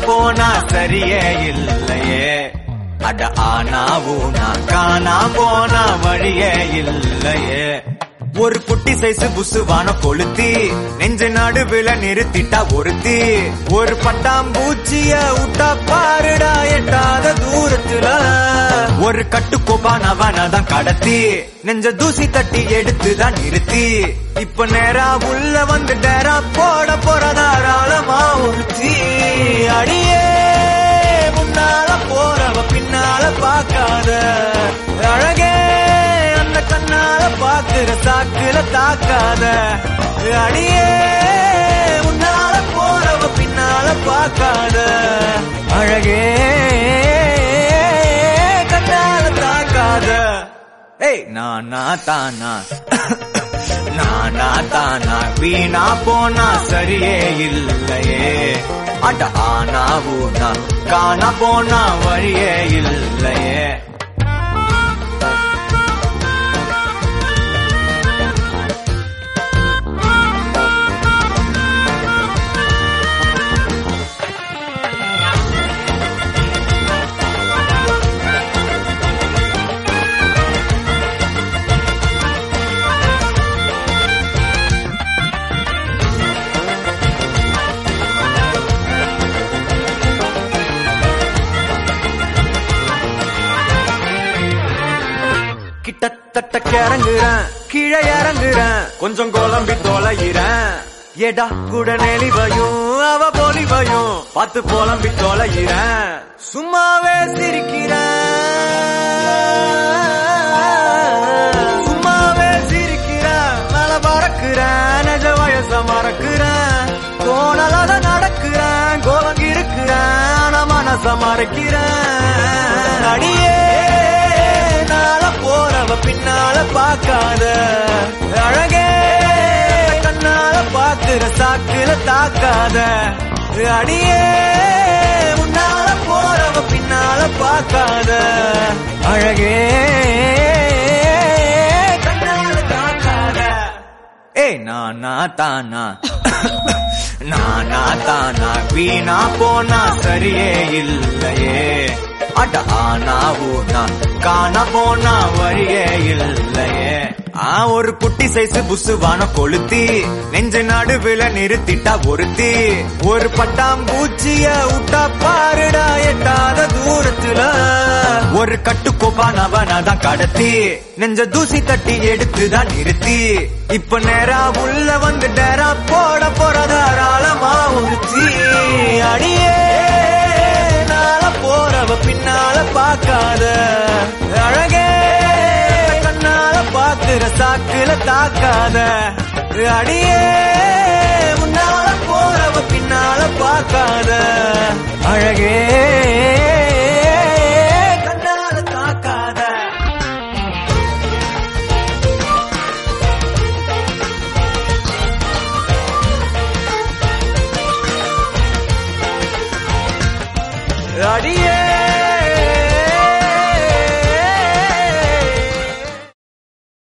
போனா சரியே இல்லையே அட ஆனாவும் நான் காணா போனா வழியே இல்லையே ஒரு குட்டி சைஸ் புசுவான கொளுத்தி நெஞ்சு நடுவுல நிறுத்திட்டா ஒருத்தி ஒரு பட்டாம்பூச்சிய விட்டா பாருடா எட்டாத தூரத்துல ஒரு கட்டுக்கோப்பானவன தான் கடத்தி நெஞ்ச தூசி தட்டி எடுத்து தான் நிறுத்தி இப்ப நேரா உள்ள வந்து டேரா போட போற தாராளமா ஒருத்தி அடியே முன்னால போறவ பின்னால பார்க்காத அழகே அந்த கண்ணால பாக்குற சாக்குல தாக்காத அடியே முன்னால போறவ பின்னால பார்க்காத அழகே கண்ணால தாக்காத ஏய் நானா தானா நானா தானா வீணா போனா சரியே இல்லையே அட ஆனாவூனா காணா போனா வழியே இல்லையே கிட்டத்தட்ட கிறங்குறேன் கீழே இறங்குறேன் கொஞ்சம் குழம்பி தொலைகிறேன் எடா கூட நெளிவையும் அவ பொலிவையும் பார்த்து புலம்பி தொலைகிறேன் சும்மாவே சிரிக்கிறேன் சும்மாவே சிரிக்கிறேன் மேல பறக்கிறேன் நிஜ வயச மறக்கிறேன் தோணலாத நடக்கிறேன் கோலங்கி இருக்கிறேன் ஆனா மனச மறைக்கிறேன் அடியே நாள போறவ பின்னால பார்க்காத அழகே கண்ணால பாக்குற சாக்குல தாக்காத அடியே முன்னால போறவ பின்னால பார்க்காத அழகே கண்ணால தாக்காத ஏய் நானா தானா நானா தானா வீணா போனா சரியே இல்லையே அட ஆனாவூனா காண போனா வழியே இல்லையே ஆ ஒரு குட்டி சைஸ் புசுவான கொளுத்தி நெஞ்சு நடுவுல நிறுத்திட்டா ஒருத்தி ஒரு பட்டாம்பூச்சிய விட்டா பாருடா எட்டாத தூரத்துல ஒரு கட்டுக்கோப்பானவன தான் கடத்தி நெஞ்ச தூசி தட்டி எடுத்து தான் நிறுத்தி இப்ப நேரா உள்ள வந்து டேரா போட போற தாராளமா ஒருத்தி அடியே நாள போறவ பின்னால பார்க்காத அழகே கண்ணால பாக்குற சாக்குல தாக்காத அடியே முன்னால போறவ பின்னால பார்க்காத அழகே